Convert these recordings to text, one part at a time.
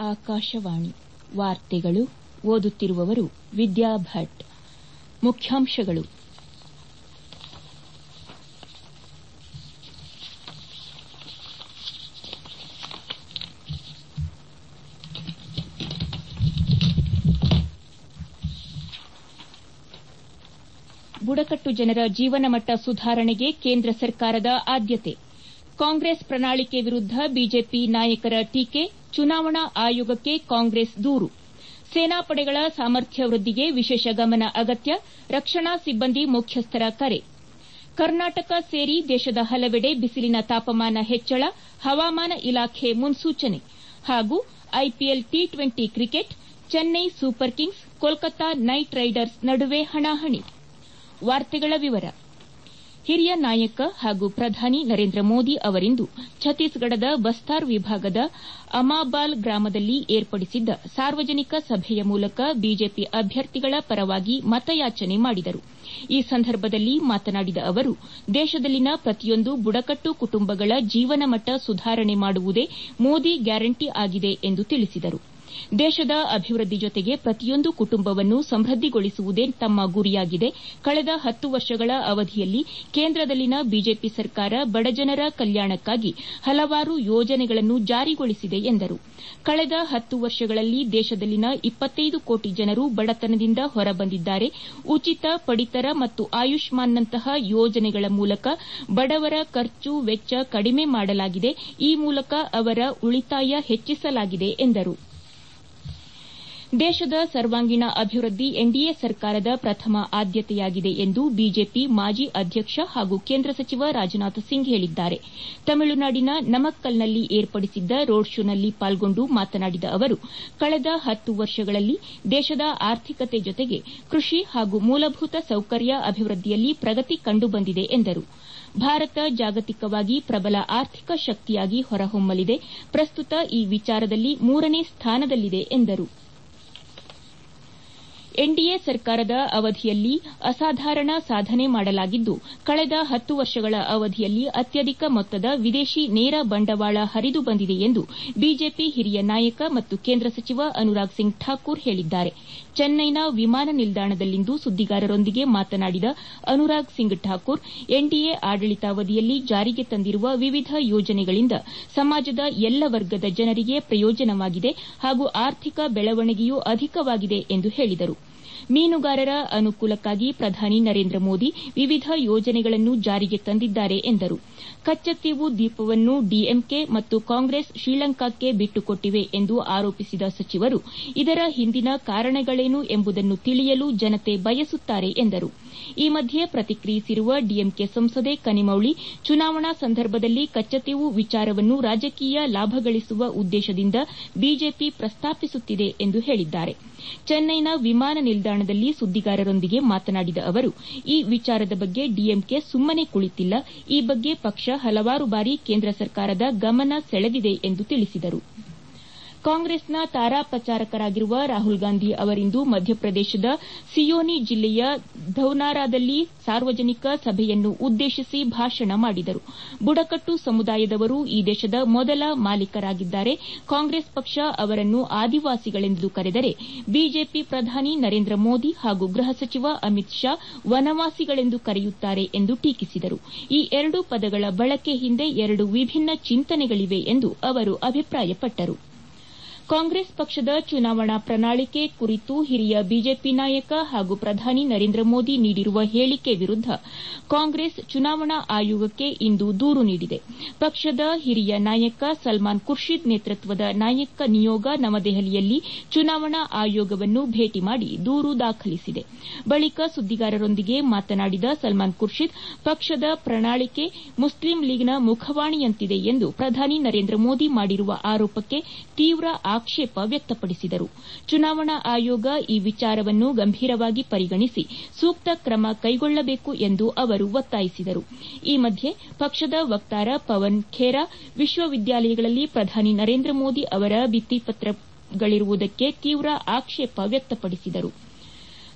ಆಕಾಶವಾಣಿ ವಾರ್ತೆಗಳು ಓದುತ್ತಿರುವವರು ವಿದ್ಯಾ ಭಟ್ ಮುಖ್ಯಾಂಶಗಳು ಬುಡಕಟ್ಟು ಜನರ ಜೀವನಮಟ್ಟ ಸುಧಾರಣೆಗೆ ಕೇಂದ್ರ ಸರ್ಕಾರದ ಆದ್ಯತೆ ಕಾಂಗ್ರೆಸ್ ಪ್ರಣಾಳಿಕೆ ವಿರುದ್ದ ಬಿಜೆಪಿ ನಾಯಕರ ಟೀಕೆ ಚುನಾವಣಾ ಆಯೋಗಕ್ಕೆ ಕಾಂಗ್ರೆಸ್ ದೂರು ಸೇನಾಪಡೆಗಳ ಸಾಮರ್ಥ್ಯ ವೃದ್ದಿಗೆ ವಿಶೇಷ ಗಮನ ಅಗತ್ಯ ರಕ್ಷಣಾ ಸಿಬ್ಬಂದಿ ಮುಖ್ಯಸ್ಥರ ಕರೆ ಕರ್ನಾಟಕ ಸೇರಿ ದೇಶದ ಹಲವೆಡೆ ಬಿಸಿಲಿನ ತಾಪಮಾನ ಹೆಚ್ಚಳ ಹವಾಮಾನ ಇಲಾಖೆ ಮುನ್ಸೂಚನೆ ಹಾಗೂ IPL T twenty cricket Chennai super kings Kolkata knight riders ನಡುವೆ ಹಣಾಹಣಿ ಹಿರಿಯ ನಾಯಕ ಹಾಗೂ ಪ್ರಧಾನಿ ನರೇಂದ್ರ ಮೋದಿ ಅವರಿಂದು ಛತ್ತೀಸ್ಗಢದ ಬಸ್ತಾರ್ ವಿಭಾಗದ ಅಮಾಬಾಲ್ ಗ್ರಾಮದಲ್ಲಿ ಏರ್ಪಡಿಸಿದ್ದ ಸಾರ್ವಜನಿಕ ಸಭೆಯ ಮೂಲಕ ಬಿಜೆಪಿ ಅಭ್ಯರ್ಥಿಗಳ ಪರವಾಗಿ ಮತಯಾಚನೆ ಮಾಡಿದರು ಈ ಸಂದರ್ಭದಲ್ಲಿ ಮಾತನಾಡಿದ ಅವರು ದೇಶದಲ್ಲಿನ ಪ್ರತಿಯೊಂದು ಬುಡಕಟ್ಟು ಕುಟುಂಬಗಳ ಜೀವನಮಟ್ಟ ಸುಧಾರಣೆ ಮಾಡುವುದೇ ಮೋದಿ ಗ್ಯಾರಂಟಿ ಆಗಿದೆ ಎಂದು ತಿಳಿಸಿದರು ದೇಶದ ಅಭಿವೃದ್ದಿ ಜೊತೆಗೆ ಪ್ರತಿಯೊಂದು ಕುಟುಂಬವನ್ನು ಸಮೃದ್ದಿಗೊಳಿಸುವುದೇ ತಮ್ಮ ಗುರಿಯಾಗಿದೆ ಕಳೆದ ಹತ್ತು ವರ್ಷಗಳ ಅವಧಿಯಲ್ಲಿ ಕೇಂದ್ರದಲ್ಲಿನ ಬಿಜೆಪಿ ಸರ್ಕಾರ ಬಡಜನರ ಕಲ್ಯಾಣಕ್ಕಾಗಿ ಹಲವಾರು ಯೋಜನೆಗಳನ್ನು ಜಾರಿಗೊಳಿಸಿದೆ ಎಂದರು ಕಳೆದ ಹತ್ತು ವರ್ಷಗಳಲ್ಲಿ ದೇಶದಲ್ಲಿನ ಇಪ್ಪತ್ತೈದು ಕೋಟಿ ಜನರು ಬಡತನದಿಂದ ಹೊರಬಂದಿದ್ದಾರೆ ಉಚಿತ ಪಡಿತರ ಮತ್ತು ಆಯುಷ್ಮಾನ್ನಂತಹ ಯೋಜನೆಗಳ ಮೂಲಕ ಬಡವರ ಖರ್ಚು ವೆಚ್ಚ ಕಡಿಮೆ ಮಾಡಲಾಗಿದೆ ಈ ಮೂಲಕ ಅವರ ಉಳಿತಾಯ ಹೆಚ್ಚಿಸಲಾಗಿದೆ ಎಂದರು ದೇಶದ ಸರ್ವಾಂಗೀಣ ಅಭಿವೃದ್ದಿ ಎನ್ಡಿಎ ಸರ್ಕಾರದ ಪ್ರಥಮ ಆದ್ಯತೆಯಾಗಿದೆ ಎಂದು ಬಿಜೆಪಿ ಮಾಜಿ ಅಧ್ಯಕ್ಷ ಹಾಗೂ ಕೇಂದ್ರ ಸಚಿವ ರಾಜನಾಥ್ ಸಿಂಗ್ ಹೇಳಿದ್ದಾರೆ ತಮಿಳುನಾಡಿನ ನಮಕ್ಕಲ್ನಲ್ಲಿ ಏರ್ಪಡಿಸಿದ್ದ ರೋಡ್ ಶೋನಲ್ಲಿ ಪಾಲ್ಗೊಂಡು ಮಾತನಾಡಿದ ಅವರು ಕಳೆದ ಹತ್ತು ವರ್ಷಗಳಲ್ಲಿ ದೇಶದ ಆರ್ಥಿಕತೆ ಜೊತೆಗೆ ಕೃಷಿ ಹಾಗೂ ಮೂಲಭೂತ ಸೌಕರ್ಯ ಅಭಿವೃದ್ದಿಯಲ್ಲಿ ಪ್ರಗತಿ ಕಂಡುಬಂದಿದೆ ಎಂದರು ಭಾರತ ಜಾಗತಿಕವಾಗಿ ಪ್ರಬಲ ಆರ್ಥಿಕ ಶಕ್ತಿಯಾಗಿ ಹೊರಹೊಮ್ಮಲಿದೆ ಪ್ರಸ್ತುತ ಈ ವಿಚಾರದಲ್ಲಿ ಮೂರನೇ ಸ್ಥಾನದಲ್ಲಿದೆ ಎಂದರು ಎನ್ಡಿಎ ಸರ್ಕಾರದ ಅವಧಿಯಲ್ಲಿ ಅಸಾಧಾರಣ ಸಾಧನೆ ಮಾಡಲಾಗಿದ್ದು ಕಳೆದ ಹತ್ತು ವರ್ಷಗಳ ಅವಧಿಯಲ್ಲಿ ಅತ್ಯಧಿಕ ಮೊತ್ತದ ವಿದೇಶಿ ನೇರ ಬಂಡವಾಳ ಹರಿದು ಬಂದಿದೆ ಎಂದು ಬಿಜೆಪಿ ಹಿರಿಯ ನಾಯಕ ಮತ್ತು ಕೇಂದ್ರ ಸಚಿವ ಅನುರಾಗ್ ಸಿಂಗ್ ಠಾಕೂರ್ ಹೇಳಿದ್ದಾರೆ ಚೆನ್ನೈನ ವಿಮಾನ ನಿಲ್ದಾಣದಲ್ಲಿಂದು ಸುದ್ದಿಗಾರರೊಂದಿಗೆ ಮಾತನಾಡಿದ ಅನುರಾಗ್ ಸಿಂಗ್ ಠಾಕೂರ್ ಎನ್ಡಿಎ ಆಡಳಿತಾವಧಿಯಲ್ಲಿ ಜಾರಿಗೆ ತಂದಿರುವ ವಿವಿಧ ಯೋಜನೆಗಳಿಂದ ಸಮಾಜದ ಎಲ್ಲ ವರ್ಗದ ಜನರಿಗೆ ಪ್ರಯೋಜನವಾಗಿದೆ ಹಾಗೂ ಆರ್ಥಿಕ ಬೆಳವಣಿಗೆಯೂ ಅಧಿಕವಾಗಿದೆ ಎಂದು ಹೇಳಿದರು ಮೀನುಗಾರರ ಅನುಕೂಲಕ್ಕಾಗಿ ಪ್ರಧಾನಿ ನರೇಂದ್ರ ಮೋದಿ ವಿವಿಧ ಯೋಜನೆಗಳನ್ನು ಜಾರಿಗೆ ತಂದಿದ್ದಾರೆ ಎಂದರು ಕಚ್ಚತ್ತೀವು ದ್ವೀಪವನ್ನು ಡಿಎಂಕೆ ಮತ್ತು ಕಾಂಗ್ರೆಸ್ ಶ್ರೀಲಂಕಾಕ್ಕೆ ಬಿಟ್ಟುಕೊಟ್ಟಿವೆ ಎಂದು ಆರೋಪಿಸಿದ ಸಚಿವರು ಇದರ ಹಿಂದಿನ ಕಾರಣಗಳೇನು ಎಂಬುದನ್ನು ತಿಳಿಯಲು ಜನತೆ ಬಯಸುತ್ತಾರೆ ಎಂದರು ಈ ಮಧ್ಯೆ ಪ್ರತಿಕ್ರಿಯಿಸಿರುವ ಡಿಎಂಕೆ ಸಂಸದೆ ಕನಿಮೌಳಿ ಚುನಾವಣಾ ಸಂದರ್ಭದಲ್ಲಿ ಕಚ್ಚತ್ತೀವು ವಿಚಾರವನ್ನು ರಾಜಕೀಯ ಲಾಭ ಗಳಿಸುವ ಉದ್ದೇಶದಿಂದ ಬಿಜೆಪಿ ಪ್ರಸ್ತಾಪಿಸುತ್ತಿದೆ ಎಂದು ಹೇಳಿದ್ದಾರೆ ಚೆನ್ನೈನ ವಿಮಾನ ನಿಲ್ದಾಣದಲ್ಲಿ ಸುದ್ದಿಗಾರರೊಂದಿಗೆ ಮಾತನಾಡಿದ ಅವರು ಈ ವಿಚಾರದ ಬಗ್ಗೆ ಡಿಎಂಕೆ ಸುಮ್ಮನೆ ಕುಳಿತಿಲ್ಲ ಈ ಬಗ್ಗೆ ಪಕ್ಷ ಹಲವಾರು ಬಾರಿ ಕೇಂದ್ರ ಸರ್ಕಾರದ ಗಮನ ಸೆಳೆದಿದೆ ಎಂದು ತಿಳಿಸಿದರು ಕಾಂಗ್ರೆಸ್ನ ತಾರಾ ಪ್ರಚಾರಕರಾಗಿರುವ ರಾಹುಲ್ ಗಾಂಧಿ ಅವರಿಂದು ಮಧ್ಯಪ್ರದೇಶದ ಸಿಯೋನಿ ಜಿಲ್ಲೆಯ ಧೌನಾರಾದಲ್ಲಿ ಸಾರ್ವಜನಿಕ ಸಭೆಯನ್ನು ಉದ್ದೇಶಿಸಿ ಭಾಷಣ ಮಾಡಿದರು ಬುಡಕಟ್ಟು ಸಮುದಾಯದವರು ಈ ದೇಶದ ಮೊದಲ ಮಾಲೀಕರಾಗಿದ್ದಾರೆ ಕಾಂಗ್ರೆಸ್ ಪಕ್ಷ ಅವರನ್ನು ಆದಿವಾಸಿಗಳೆಂದು ಕರೆದರೆ ಬಿಜೆಪಿ ಪ್ರಧಾನಿ ನರೇಂದ್ರ ಮೋದಿ ಹಾಗೂ ಗೃಹ ಸಚಿವ ಅಮಿತ್ ಶಾ ವನವಾಸಿಗಳೆಂದು ಕರೆಯುತ್ತಾರೆ ಎಂದು ಟೀಕಿಸಿದರು ಈ ಎರಡು ಪದಗಳ ಬಳಕೆ ಹಿಂದೆ ಎರಡು ವಿಭಿನ್ನ ಚಿಂತನೆಗಳಿವೆ ಎಂದು ಅವರು ಅಭಿಪ್ರಾಯಪಟ್ಟರು ಕಾಂಗ್ರೆಸ್ ಪಕ್ಷದ ಚುನಾವಣಾ ಪ್ರಣಾಳಿಕೆ ಕುರಿತು ಹಿರಿಯ ಬಿಜೆಪಿ ನಾಯಕ ಹಾಗೂ ಪ್ರಧಾನಿ ನರೇಂದ್ರ ಮೋದಿ ನೀಡಿರುವ ಹೇಳಿಕೆ ವಿರುದ್ದ ಕಾಂಗ್ರೆಸ್ ಚುನಾವಣಾ ಆಯೋಗಕ್ಕೆ ಇಂದು ದೂರು ನೀಡಿದೆ ಪಕ್ಷದ ಹಿರಿಯ ನಾಯಕ ಸಲ್ಮಾನ್ ಖುರ್ಷಿದ್ ನೇತೃತ್ವದ ನಾಯಕ ನಿಯೋಗ ನವದೆಹಲಿಯಲ್ಲಿ ಚುನಾವಣಾ ಆಯೋಗವನ್ನು ಭೇಟಿ ಮಾಡಿ ದೂರು ದಾಖಲಿಸಿದೆ ಬಳಿಕ ಸುದ್ದಿಗಾರರೊಂದಿಗೆ ಮಾತನಾಡಿದ ಸಲ್ಮಾನ್ ಖುರ್ಷಿದ್ ಪಕ್ಷದ ಪ್ರಣಾಳಿಕೆ ಮುಸ್ಲಿಂ ಲೀಗ್ನ ಮುಖವಾಣಿಯಂತಿದೆ ಎಂದು ಪ್ರಧಾನಿ ನರೇಂದ್ರ ಮೋದಿ ಮಾಡಿರುವ ಆರೋಪಕ್ಕೆ ತೀವ್ರ ಆಕ್ಷೇಪ ವ್ಯಕ್ತಪಡಿಸಿದರು ಚುನಾವಣಾ ಆಯೋಗ ಈ ವಿಚಾರವನ್ನು ಗಂಭೀರವಾಗಿ ಪರಿಗಣಿಸಿ ಸೂಕ್ತ ಕ್ರಮ ಕೈಗೊಳ್ಳಬೇಕು ಎಂದು ಅವರು ಒತ್ತಾಯಿಸಿದರು ಈ ಮಧ್ಯೆ ಪಕ್ಷದ ವಕ್ತಾರ ಪವನ್ ಖೇರಾ ವಿಶ್ವವಿದ್ಯಾಲಯಗಳಲ್ಲಿ ಪ್ರಧಾನಿ ನರೇಂದ್ರ ಮೋದಿ ಅವರ ಭಿತ್ತಿಪತ್ರಗಳಿರುವುದಕ್ಕೆ ತೀವ್ರ ಆಕ್ಷೇಪ ವ್ಯಕ್ತಪಡಿಸಿದರು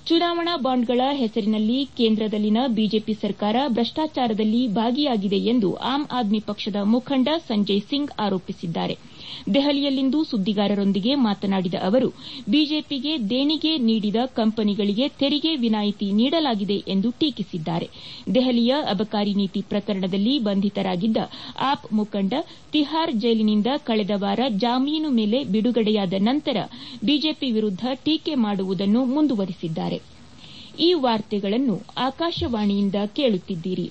ಚುನಾವಣಾ ಬಾಂಡ್ಗಳ ಹೆಸರಿನಲ್ಲಿ ಕೇಂದ್ರದಲ್ಲಿನ ಬಿಜೆಪಿ ಸರ್ಕಾರ ಭ್ರಷ್ಟಾಚಾರದಲ್ಲಿ ಭಾಗಿಯಾಗಿದೆ ಎಂದು ಆಮ್ ಆದ್ಮಿ ಪಕ್ಷದ ಮುಖಂಡ ಸಂಜಯ್ ಸಿಂಗ್ ಆರೋಪಿಸಿದ್ದಾರೆ ದೆಹಲಿಯಲ್ಲಿಂದು ಸುದ್ದಿಗಾರರೊಂದಿಗೆ ಮಾತನಾಡಿದ ಅವರು ಬಿಜೆಪಿಗೆ ದೇಣಿಗೆ ನೀಡಿದ ಕಂಪನಿಗಳಿಗೆ ತೆರಿಗೆ ವಿನಾಯಿತಿ ನೀಡಲಾಗಿದೆ ಎಂದು ಟೀಕಿಸಿದ್ದಾರೆ ದೆಹಲಿಯ ಅಬಕಾರಿ ನೀತಿ ಪ್ರಕರಣದಲ್ಲಿ ಬಂಧಿತರಾಗಿದ್ದ ಆಪ್ ಮುಖಂಡ ತಿಹಾರ್ ಜೈಲಿನಿಂದ ಕಳೆದ ವಾರ ಜಾಮೀನು ಮೇಲೆ ಬಿಡುಗಡೆಯಾದ ನಂತರ ಬಿಜೆಪಿ ವಿರುದ್ದ ಟೀಕೆ ಮಾಡುವುದನ್ನು ಮುಂದುವರಿಸಿದ್ದಾರೆ ಈ ವಾರ್ತೆಗಳನ್ನು ಆಕಾಶವಾಣಿಯಿಂದ ಕೇಳುತ್ತಿದ್ದೀರಿ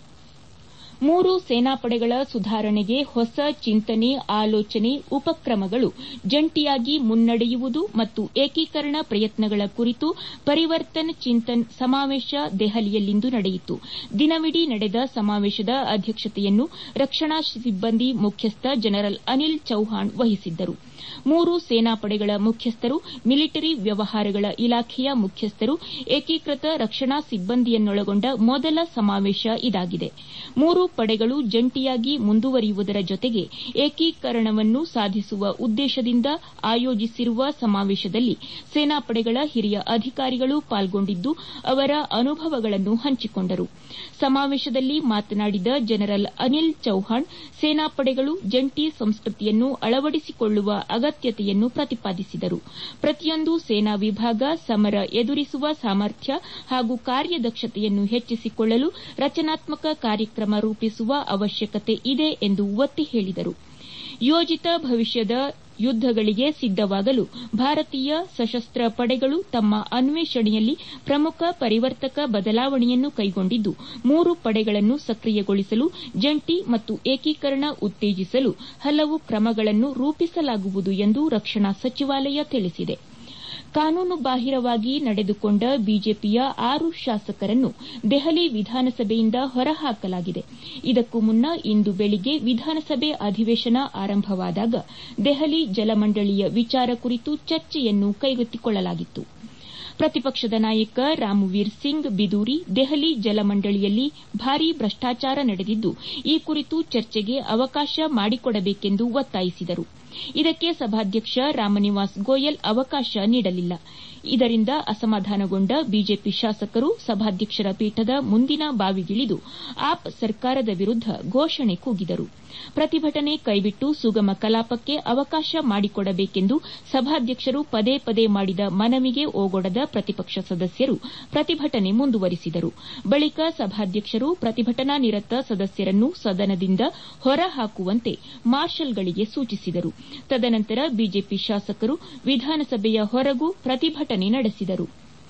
ಮೂರು ಸೇನಾಪಡೆಗಳ ಸುಧಾರಣೆಗೆ ಹೊಸ ಚಿಂತನೆ ಆಲೋಚನೆ ಉಪಕ್ರಮಗಳು ಜಂಟಿಯಾಗಿ ಮುನ್ನಡೆಯುವುದು ಮತ್ತು ಏಕೀಕರಣ ಪ್ರಯತ್ನಗಳ ಕುರಿತು ಪರಿವರ್ತನ್ ಚಿಂತನ್ ಸಮಾವೇಶ ದೆಹಲಿಯಲ್ಲಿಂದು ನಡೆಯಿತು ದಿನವಿಡೀ ನಡೆದ ಸಮಾವೇಶದ ಅಧ್ಯಕ್ಷತೆಯನ್ನು ರಕ್ಷಣಾ ಸಿಬ್ಬಂದಿ ಮುಖ್ಯಸ್ಥ ಜನರಲ್ ಅನಿಲ್ ಚೌಹಾಣ್ ವಹಿಸಿದ್ದರು ಮೂರು ಸೇನಾಪಡೆಗಳ ಮುಖ್ಯಸ್ಥರು ಮಿಲಿಟರಿ ವ್ಯವಹಾರಗಳ ಇಲಾಖೆಯ ಮುಖ್ಯಸ್ಥರು ಏಕೀಕೃತ ರಕ್ಷಣಾ ಸಿಬ್ಬಂದಿಯನ್ನೊಳಗೊಂಡ ಮೊದಲ ಸಮಾವೇಶ ಇದಾಗಿದೆ ಮೂರು ಪಡೆಗಳು ಜಂಟಿಯಾಗಿ ಮುಂದುವರಿಯುವುದರ ಜೊತೆಗೆ ಏಕೀಕರಣವನ್ನು ಸಾಧಿಸುವ ಉದ್ದೇಶದಿಂದ ಆಯೋಜಿಸಿರುವ ಸಮಾವೇಶದಲ್ಲಿ ಸೇನಾಪಡೆಗಳ ಹಿರಿಯ ಅಧಿಕಾರಿಗಳು ಪಾಲ್ಗೊಂಡಿದ್ದು ಅವರ ಅನುಭವಗಳನ್ನು ಹಂಚಿಕೊಂಡರು ಸಮಾವೇಶದಲ್ಲಿ ಮಾತನಾಡಿದ ಜನರಲ್ ಅನಿಲ್ ಚೌಹಾಣ್ ಸೇನಾಪಡೆಗಳು ಜಂಟಿ ಸಂಸ್ಕೃತಿಯನ್ನು ಅಳವಡಿಸಿಕೊಳ್ಳುವ ಅಗತ್ಯತೆಯನ್ನು ಪ್ರತಿಪಾದಿಸಿದರು ಪ್ರತಿಯೊಂದು ಸೇನಾ ವಿಭಾಗ ಸಮರ ಎದುರಿಸುವ ಸಾಮರ್ಥ್ಯ ಹಾಗೂ ಕಾರ್ಯದಕ್ಷತೆಯನ್ನು ಹೆಚ್ಚಿಸಿಕೊಳ್ಳಲು ರಚನಾತ್ಮಕ ಕಾರ್ಯಕ್ರಮ ರೂಪಿಸುವ ಅವಶ್ಯಕತೆ ಇದೆ ಎಂದು ಒತ್ತಿ ಹೇಳಿದರು ಯೋಜಿತ ಭವಿಷ್ಯದ ಯುದ್ದಗಳಿಗೆ ಸಿದ್ದವಾಗಲು ಭಾರತೀಯ ಸಶಸ್ತ್ರ ಪಡೆಗಳು ತಮ್ಮ ಅನ್ವೇಷಣೆಯಲ್ಲಿ ಪ್ರಮುಖ ಪರಿವರ್ತಕ ಬದಲಾವಣೆಯನ್ನು ಕೈಗೊಂಡಿದ್ದು ಮೂರು ಪಡೆಗಳನ್ನು ಸಕ್ರಿಯಗೊಳಿಸಲು ಜಂಟಿ ಮತ್ತು ಏಕೀಕರಣ ಉತ್ತೇಜಿಸಲು ಹಲವು ಕ್ರಮಗಳನ್ನು ರೂಪಿಸಲಾಗುವುದು ಎಂದು ರಕ್ಷಣಾ ಸಚಿವಾಲಯ ತಿಳಿಸಿದೆ ಕಾನೂನು ಬಾಹಿರವಾಗಿ ನಡೆದುಕೊಂಡ ಬಿಜೆಪಿಯ ಆರು ಶಾಸಕರನ್ನು ದೆಹಲಿ ವಿಧಾನಸಭೆಯಿಂದ ಹೊರಹಾಕಲಾಗಿದೆ ಇದಕ್ಕೂ ಮುನ್ನ ಇಂದು ಬೆಳಿಗ್ಗೆ ವಿಧಾನಸಭೆ ಅಧಿವೇಶನ ಆರಂಭವಾದಾಗ ದೆಹಲಿ ಜಲಮಂಡಳಿಯ ವಿಚಾರ ಕುರಿತು ಚರ್ಚೆಯನ್ನು ಕೈಗೆತ್ತಿಕೊಳ್ಳಲಾಗಿತ್ತು ಪ್ರತಿಪಕ್ಷದ ನಾಯಕ ರಾಮವೀರ್ ಸಿಂಗ್ ಬಿದೂರಿ ದೆಹಲಿ ಜಲಮಂಡಳಿಯಲ್ಲಿ ಭಾರೀ ಭ್ರಷ್ಟಾಚಾರ ನಡೆದಿದ್ದು ಈ ಕುರಿತು ಚರ್ಚೆಗೆ ಅವಕಾಶ ಮಾಡಿಕೊಡಬೇಕೆಂದು ಒತ್ತಾಯಿಸಿದರು ಇದಕ್ಕೆ ಸಭಾಧ್ಯಕ್ಷ ರಾಮನಿವಾಸ್ ಗೋಯಲ್ ಅವಕಾಶ ನೀಡಲಿಲ್ಲ ಇದರಿಂದ ಅಸಮಾಧಾನಗೊಂಡ ಬಿಜೆಪಿ ಶಾಸಕರು ಸಭಾಧ್ಯಕ್ಷರ ಪೀಠದ ಮುಂದಿನ ಬಾವಿಗಿಳಿದು ಆಪ್ ಸರ್ಕಾರದ ವಿರುದ್ದ ಘೋಷಣೆ ಕೂಗಿದರು ಪ್ರತಿಭಟನೆ ಕೈಬಿಟ್ಟು ಸುಗಮ ಕಲಾಪಕ್ಕೆ ಅವಕಾಶ ಮಾಡಿಕೊಡಬೇಕೆಂದು ಸಭಾಧ್ಯಕ್ಷರು ಪದೇ ಪದೇ ಮಾಡಿದ ಮನವಿಗೆ ಓಗೊಡದ ಪ್ರತಿಪಕ್ಷ ಸದಸ್ಯರು ಪ್ರತಿಭಟನೆ ಮುಂದುವರಿಸಿದರು ಬಳಿಕ ಸಭಾಧ್ಯಕ್ಷರು ಪ್ರತಿಭಟನಾ ನಿರತ ಸದಸ್ಯರನ್ನು ಸದನದಿಂದ ಹೊರಹಾಕುವಂತೆ ಮಾರ್ಷಲ್ಗಳಿಗೆ ಸೂಚಿಸಿದರು ತದನಂತರ ಬಿಜೆಪಿ ಶಾಸಕರು ವಿಧಾನಸಭೆಯ ಹೊರಗೂ ಪ್ರತಿಭಟನೆ ನಡೆಸಿದರು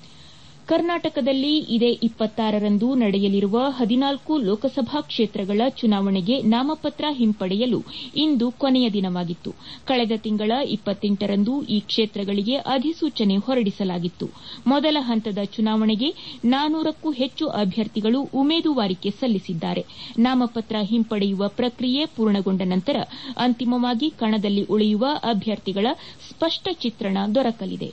ಕರ್ನಾಟಕದಲ್ಲಿ ಇದೇ ಇಪ್ಪತ್ತಾರರಂದು ನಡೆಯಲಿರುವ ಹದಿನಾಲ್ಕು ಲೋಕಸಭಾ ಕ್ಷೇತ್ರಗಳ ಚುನಾವಣೆಗೆ ನಾಮಪತ್ರ ಹಿಂಪಡೆಯಲು ಇಂದು ಕೊನೆಯ ದಿನವಾಗಿತ್ತು ಕಳೆದ ತಿಂಗಳ ಇಪ್ಪತ್ತೆಂಟರಂದು ಈ ಕ್ಷೇತ್ರಗಳಿಗೆ ಅಧಿಸೂಚನೆ ಹೊರಡಿಸಲಾಗಿತ್ತು ಮೊದಲ ಹಂತದ ಚುನಾವಣೆಗೆ ನಾನೂರಕ್ಕೂ ಹೆಚ್ಚು ಅಭ್ಯರ್ಥಿಗಳು ಉಮೇದುವಾರಿಕೆ ಸಲ್ಲಿಸಿದ್ದಾರೆ ನಾಮಪತ್ರ ಹಿಂಪಡೆಯುವ ಪ್ರಕ್ರಿಯೆ ಪೂರ್ಣಗೊಂಡ ನಂತರ ಅಂತಿಮವಾಗಿ ಕಣದಲ್ಲಿ ಉಳಿಯುವ ಅಭ್ಯರ್ಥಿಗಳ ಸ್ಪಷ್ಟ ಚಿತ್ರಣ ದೊರಕಲಿದೆ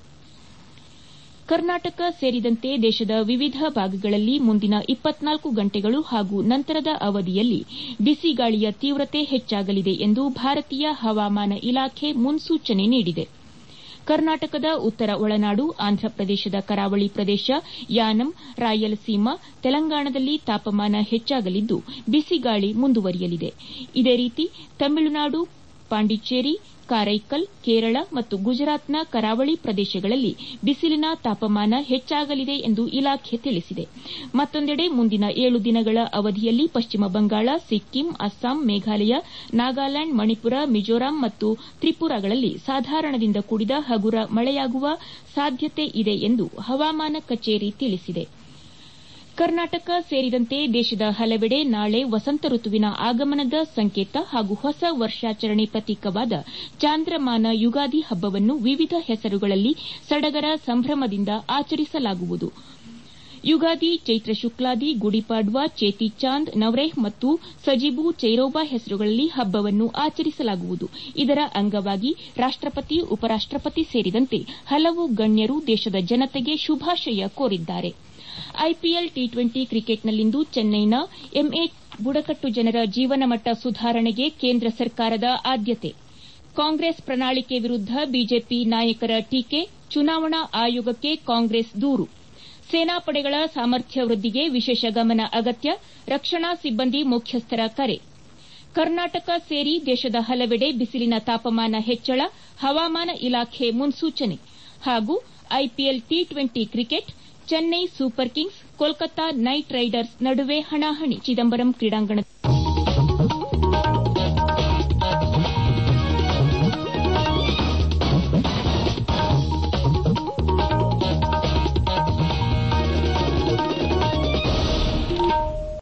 ಕರ್ನಾಟಕ ಸೇರಿದಂತೆ ದೇಶದ ವಿವಿಧ ಭಾಗಗಳಲ್ಲಿ ಮುಂದಿನ ಇಪ್ಪತ್ನಾಲ್ಕು ಗಂಟೆಗಳು ಹಾಗೂ ನಂತರದ ಅವಧಿಯಲ್ಲಿ ಬಿಸಿಗಾಳಿಯ ತೀವ್ರತೆ ಹೆಚ್ಚಾಗಲಿದೆ ಎಂದು ಭಾರತೀಯ ಹವಾಮಾನ ಇಲಾಖೆ ಮುನ್ಸೂಚನೆ ನೀಡಿದೆ ಕರ್ನಾಟಕದ ಉತ್ತರ ಒಳನಾಡು ಆಂಧ್ರಪ್ರದೇಶದ ಕರಾವಳಿ ಪ್ರದೇಶ ಯಾನಂ ರಾಯಲಸೀಮಾ ತೆಲಂಗಾಣದಲ್ಲಿ ತಾಪಮಾನ ಹೆಚ್ಚಾಗಲಿದ್ದು ಬಿಸಿಗಾಳಿ ಮುಂದುವರಿಯಲಿದೆ ಇದೇ ರೀತಿ ತಮಿಳುನಾಡು ಪಾಂಡಿಚೇರಿ ಕಾರೈಕಲ್ ಕೇರಳ ಮತ್ತು ಗುಜರಾತ್ನ ಕರಾವಳಿ ಪ್ರದೇಶಗಳಲ್ಲಿ ಬಿಸಿಲಿನ ತಾಪಮಾನ ಹೆಚ್ಚಾಗಲಿದೆ ಎಂದು ಇಲಾಖೆ ತಿಳಿಸಿದೆ ಮತ್ತೊಂದೆಡೆ ಮುಂದಿನ ಏಳು ದಿನಗಳ ಅವಧಿಯಲ್ಲಿ ಪಶ್ಚಿಮ ಬಂಗಾಳ ಸಿಕ್ಕಿಂ ಅಸ್ಸಾಂ ಮೇಘಾಲಯ ನಾಗಾಲ್ಯಾಂಡ್ ಮಣಿಪುರ ಮಿಜೋರಾಂ ಮತ್ತು ತ್ರಿಪುರಾಗಳಲ್ಲಿ ಸಾಧಾರಣದಿಂದ ಕೂಡಿದ ಹಗುರ ಮಳೆಯಾಗುವ ಸಾಧ್ಯತೆ ಇದೆ ಎಂದು ಹವಾಮಾನ ಕಚೇರಿ ತಿಳಿಸಿದೆ ಕರ್ನಾಟಕ ಸೇರಿದಂತೆ ದೇಶದ ಹಲವೆಡೆ ನಾಳೆ ವಸಂತ ಋತುವಿನ ಆಗಮನದ ಸಂಕೇತ ಹಾಗೂ ಹೊಸ ವರ್ಷಾಚರಣೆ ಪ್ರತೀಕವಾದ ಚಾಂದ್ರಮಾನ ಯುಗಾದಿ ಹಬ್ಬವನ್ನು ವಿವಿಧ ಹೆಸರುಗಳಲ್ಲಿ ಸಡಗರ ಸಂಭ್ರಮದಿಂದ ಆಚರಿಸಲಾಗುವುದು ಯುಗಾದಿ ಚೈತ್ರ ಶುಕ್ಲಾದಿ ಗುಡಿಪಾಡ್ವಾ ಚೇತಿ ಚಾಂದ್ ನವ್ರೇಹ್ ಮತ್ತು ಸಜಿಬು ಚೈರೋಬಾ ಹೆಸರುಗಳಲ್ಲಿ ಹಬ್ಬವನ್ನು ಆಚರಿಸಲಾಗುವುದು ಇದರ ಅಂಗವಾಗಿ ರಾಷ್ಟಪತಿ ಉಪರಾಷ್ಟಪತಿ ಸೇರಿದಂತೆ ಹಲವು ಗಣ್ಯರು ದೇಶದ ಜನತೆಗೆ ಶುಭಾಶಯ ಕೋರಿದ್ದಾರೆ ಐಪಿಎಲ್ ಟಿ ಟ್ವೆಂಟಿ ಕ್ರಿಕೆಟ್ನಲ್ಲಿಂದು ಚೆನ್ನೈನ ಎಂಎ ಬುಡಕಟ್ಟು ಜನರ ಜೀವನಮಟ್ಟ ಸುಧಾರಣೆಗೆ ಕೇಂದ್ರ ಸರ್ಕಾರದ ಆದ್ಯತೆ ಕಾಂಗ್ರೆಸ್ ಪ್ರಣಾಳಿಕೆ ವಿರುದ್ದ ಬಿಜೆಪಿ ನಾಯಕರ ಟೀಕೆ ಚುನಾವಣಾ ಆಯೋಗಕ್ಕೆ ಕಾಂಗ್ರೆಸ್ ದೂರು ಸೇನಾಪಡೆಗಳ ಸಾಮರ್ಥ್ಯ ವೃದ್ದಿಗೆ ವಿಶೇಷ ಗಮನ ಅಗತ್ಯ ರಕ್ಷಣಾ ಸಿಬ್ಬಂದಿ ಮುಖ್ಯಸ್ಥರ ಕರೆ ಕರ್ನಾಟಕ ಸೇರಿ ದೇಶದ ಹಲವೆಡೆ ಬಿಸಿಲಿನ ತಾಪಮಾನ ಹೆಚ್ಚಳ ಹವಾಮಾನ ಇಲಾಖೆ ಮುನ್ಸೂಚನೆ ಹಾಗೂ IPL T twenty cricket Chennai super kings Kolkata knight riders ನಡುವೆ ಹಣಾಹಣಿ ಚಿದಂಬರಂ ಕ್ರೀಡಾಂಗಣದಲ್ಲಿ